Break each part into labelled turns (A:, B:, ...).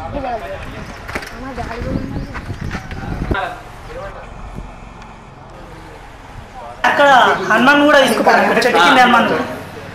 A: అక్కడ హనుమాన్ కూడా తీసుకుపోయాను చెట్టు కింద హనుమాన్ కూడా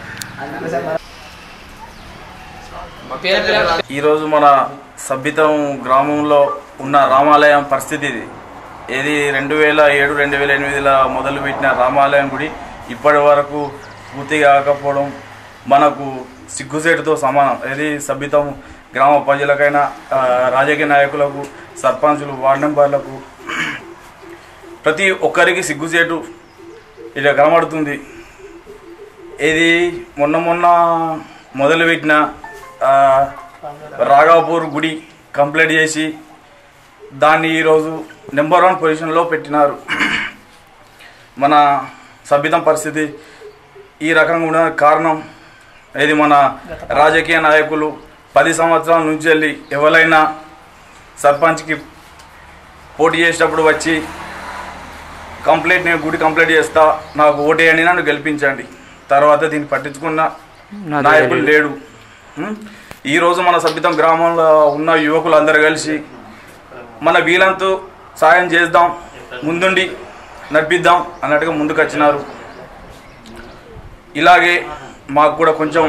B: ఈరోజు మన సభ్యతం గ్రామంలో ఉన్న రామాలయం పరిస్థితి ఇది ఇది రెండు వేల ఏడు రెండు వేల ఎనిమిదిలో మొదలుపెట్టిన రామాలయం గుడి ఇప్పటి వరకు పూర్తి కాకపోవడం మనకు సిగ్గుసేటుతో సమానం ఇది సభ్యతం గ్రామ ప్రజలకైనా ఆ, రాజకీయ నాయకులకు సర్పంచులు వార్డు మెంబర్లకు ప్రతి ఒక్కరికి సిగ్గుసేటు ఇలా కనబడుతుంది ఇది మొన్న మొన్న మొదలుపెట్టిన ఆ, రాఘవపూర్ గుడి కంప్లీట్ చేసి దాన్ని ఈరోజు నెంబర్ వన్ పొజిషన్లో పెట్టినారు మన సభ్యతం పరిస్థితి ఈ రకంగా ఉండడానికి కారణం ఇది మన రాజకీయ నాయకులు పది సంవత్సరాల నుంచి వెళ్ళి ఎవరైనా సర్పంచ్కి పోటీ చేసేటప్పుడు వచ్చి కంప్లీట్ నేను గుడి కంప్లీట్ చేస్తా నాకు ఓటేయండి నన్ను గెలిపించండి తర్వాత దీన్ని పట్టించుకున్న నాయకులు లేడు ఉం? ఈరోజు మన సభ్యతం గ్రామంలో ఉన్న యువకులు అందరు కలిసి మన వీలంతో సాయం చేద్దాం ముందుండి నడిపిద్దాం అన్నట్టుగా ముందుకు వచ్చినారు ఇలాగే మాకు కూడా కొంచెం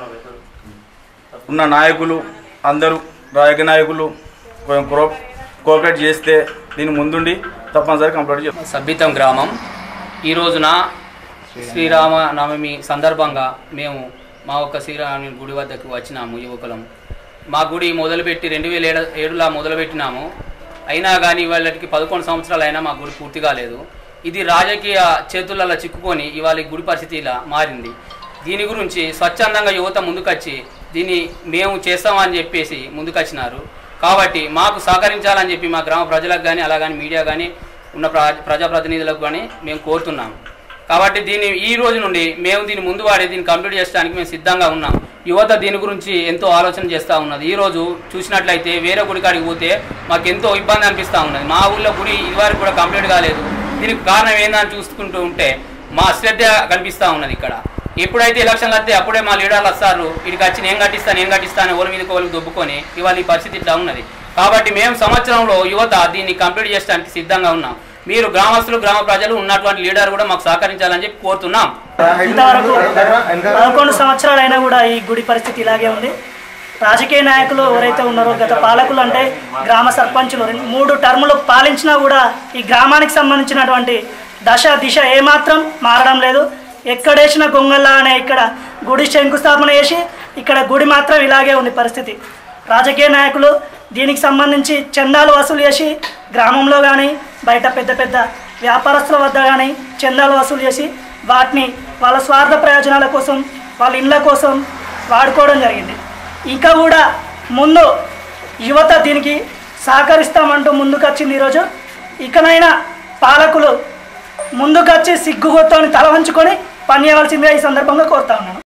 B: ఉన్న నాయకులు అందరూ రాజకీయ నాయకులు కొంచెం కోఆ కోఆపరేట్ చేస్తే దీన్ని ముందుండి తప్పనిసరి కంప్లీట్ చేస్తాం
C: సభ్యతం గ్రామం ఈ రోజున శ్రీరామ నవమి సందర్భంగా మేము మా ఒక్క శ్రీరామ గుడి వద్దకు వచ్చినాము యువకులం మా గుడి మొదలుపెట్టి రెండు వేల ఏడు ఏడులా మొదలుపెట్టినాము అయినా కానీ వాళ్ళకి పదకొండు సంవత్సరాలు అయినా మా గుడి పూర్తి కాలేదు ఇది రాజకీయ చేతులలో చిక్కుకొని ఇవాళ ఈ గుడి పరిస్థితి ఇలా మారింది దీని గురించి స్వచ్ఛందంగా యువత ముందుకొచ్చి దీన్ని మేము చేస్తామని చెప్పేసి ముందుకొచ్చినారు కాబట్టి మాకు సహకరించాలని చెప్పి మా గ్రామ ప్రజలకు కానీ అలా కానీ మీడియా కానీ ఉన్న ప్ర ప్రజాప్రతినిధులకు కానీ మేము కోరుతున్నాం కాబట్టి దీన్ని ఈ రోజు నుండి మేము దీన్ని ముందు వాడి దీన్ని కంప్లీట్ చేయడానికి మేము సిద్ధంగా ఉన్నాం యువత దీని గురించి ఎంతో ఆలోచన చేస్తూ ఉన్నది ఈ రోజు చూసినట్లయితే వేరే గుడి కాడికి పోతే మాకు ఎంతో ఇబ్బంది అనిపిస్తూ ఉన్నది మా ఊళ్ళో గుడి ఇదివరకు కూడా కంప్లీట్ కాలేదు దీనికి కారణం ఏందని చూసుకుంటూ ఉంటే మా అశ్రద్ధ కనిపిస్తూ ఉన్నది ఇక్కడ ఎప్పుడైతే ఎలక్షన్లు వస్తే అప్పుడే మా లీడర్లు వస్తారు ఇక్కడికి వచ్చి నేను కట్టిస్తాను నేను కట్టిస్తాను ఎవరి మీద కోళ్ళకి దొబ్బుకొని ఇవాళ ఈ పరిస్థితి ఇట్లా ఉన్నది కాబట్టి మేము సంవత్సరంలో యువత దీన్ని కంప్లీట్ చేయడానికి సిద్ధంగా ఉన్నాం మీరు గ్రామస్తులు గ్రామ ప్రజలు ఉన్నటువంటి లీడర్ కూడా మాకు సహకరించాలని చెప్పి కోరుతున్నాం
A: ఇంతవరకు పదకొండు సంవత్సరాలు అయినా కూడా ఈ గుడి పరిస్థితి ఇలాగే ఉంది రాజకీయ నాయకులు ఎవరైతే ఉన్నారో గత పాలకులు అంటే గ్రామ సర్పంచులు రెండు- మూడు టర్ములు పాలించినా కూడా ఈ గ్రామానికి సంబంధించినటువంటి దశ దిశ ఏమాత్రం మారడం లేదు ఎక్కడేసిన గొంగల్లా అనే ఇక్కడ గుడి శంకుస్థాపన చేసి ఇక్కడ గుడి మాత్రం ఇలాగే ఉంది పరిస్థితి రాజకీయ నాయకులు దీనికి సంబంధించి చందాలు వసూలు చేసి గ్రామంలో కానీ బయట పెద్ద పెద్ద వ్యాపారస్తుల వద్ద కానీ చందాలు వసూలు చేసి వాటిని వాళ్ళ స్వార్థ ప్రయోజనాల కోసం వాళ్ళ ఇళ్ళ కోసం వాడుకోవడం జరిగింది ఇంకా కూడా ముందు యువత దీనికి సహకరిస్తామంటూ ముందుకొచ్చింది ఈరోజు ఇకనైనా పాలకులు ముందుకొచ్చి సిగ్గుగొత్తని తల వంచుకొని పనిచేయవలసిందిగా ఈ సందర్భంగా కోరుతా ఉన్నాను